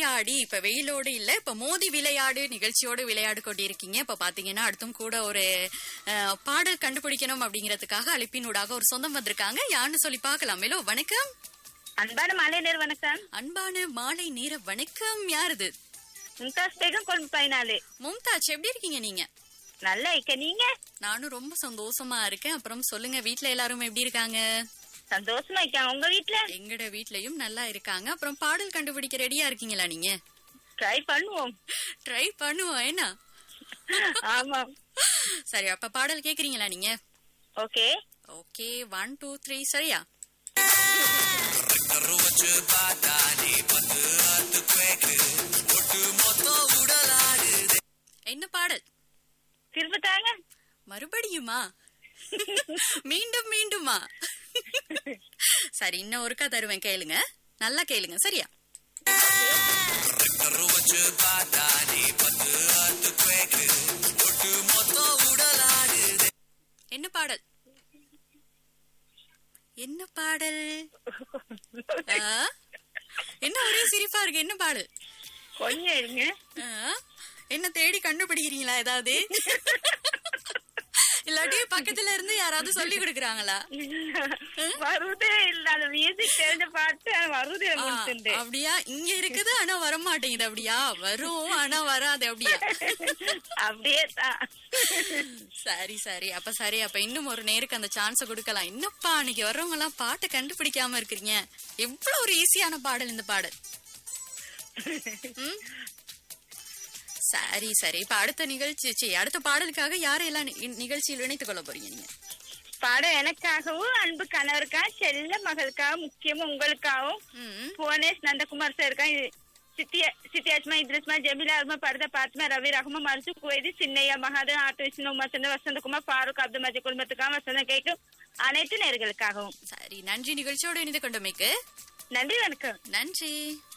விளையாடி இப்ப வெயிலோடு இல்ல இப்ப மோதி விளையாடு நிகழ்ச்சியோடு விளையாடு கொண்டிருக்கீங்க இப்ப பாத்தீங்கன்னா அடுத்தும் கூட ஒரு அஹ், பாடல் கண்டுபிடிக்கணும் அப்படிங்கறதுக்காக அழைப்பினூடாக ஒரு சொந்தம் வந்திருக்காங்க யாருன்னு சொல்லி பார்க்கலாம் ஹலோ வணக்கம் அன்பான மாலை நேர் வணக்கம் அன்பான மாலை நேர வணக்கம் யாருது மும்தாஸ் பேகம் கொண்டு பதினாலு மும்தாஜ் எப்படி இருக்கீங்க நீங்க நல்லா இருக்க நீங்க நானும் ரொம்ப சந்தோஷமா இருக்கேன் அப்புறம் சொல்லுங்க வீட்ல எல்லாரும் எப்படி இருக்காங்க சந்தோஷமா இருக்காங்க உங்க வீட்ல எங்கட வீட்லயும் நல்லா இருக்காங்க அப்புறம் பாடல் கண்டுபிடிக்க ரெடியா இருக்கீங்களா நீங்க ட்ரை பண்ணுவோம் ட்ரை பண்ணுவோம் என்ன ஆமா சரி அப்ப பாடல் கேக்குறீங்களா நீங்க okay okay one two three சரியா என்ன பாடல் திரும்ப தாங்க மறுபடியுமா மீண்டும் மீண்டுமா சரி இன்னும் ஒருக்கா தருவேன் கேளுங்க நல்லா கேளுங்க சரியா என்ன பாடல் என்ன பாடல் ஆ? என்ன ஒரே சிரிப்பா இருக்கு என்ன பாடல் கொஞ்சம் இருங்க ஆ? என்ன தேடி கண்டுபிடிக்கிறீங்களா ஏதாவது இல்லாட்டி பக்கத்துல இருந்து யாராவது சொல்லி கொடுக்கறாங்களா வருதே இல்ல அந்த மியூசிக் தெரிஞ்ச பாட்டு வருதே ஆ, முடிச்சுண்டு அப்படியா இங்க இருக்குது ஆனா வர மாட்டேங்குது அப்படியா வரும் ஆனா வராது அப்படியா அப்படியே தான் சரி சரி அப்ப சரி அப்ப இன்னும் ஒரு நேருக்கு அந்த சான்ஸ் கொடுக்கலாம் என்னப்பா அன்னைக்கு வர்றவங்க எல்லாம் பாட்டை கண்டுபிடிக்காம இருக்கிறீங்க எவ்வளவு ஒரு ஈஸியான பாடல் இந்த பாடல் ம்? சரி சரி இப்ப அடுத்த நிகழ்ச்சி சி, அடுத்த பாடலுக்காக யாரையெல்லாம் நி- நிகழ்ச்சியில் இணைத்துக் கொள்ள போறீங்க நீங்க படம் எனக்காகவும் அன்பு கணவருக்காக செல்ல மகளுக்காக முக்கியமா உங்களுக்காகவும் ம் புவனேஷ் நந்தகுமார் சார் இருக்காங்க சித்திய சித்தியாஸ்மா இத்ரிஸ்மா ஜமீலா அருமா பரத பாத்மா ரவி ரஹ்மா மர்சு குவைதி சின்னையா மகாதன் ஆட்டு விஷ்ணு வசந்த வசந்தகுமார் ஃபாரூக் அப்துல் மஜி குடும்பத்துக்காக வசந்தம் கேட்கும் அனைத்து நேர்களுக்காகவும் சரி நன்றி நிகழ்ச்சியோடு இணைந்து கொண்டமைக்கு நன்றி வணக்கம் நன்றி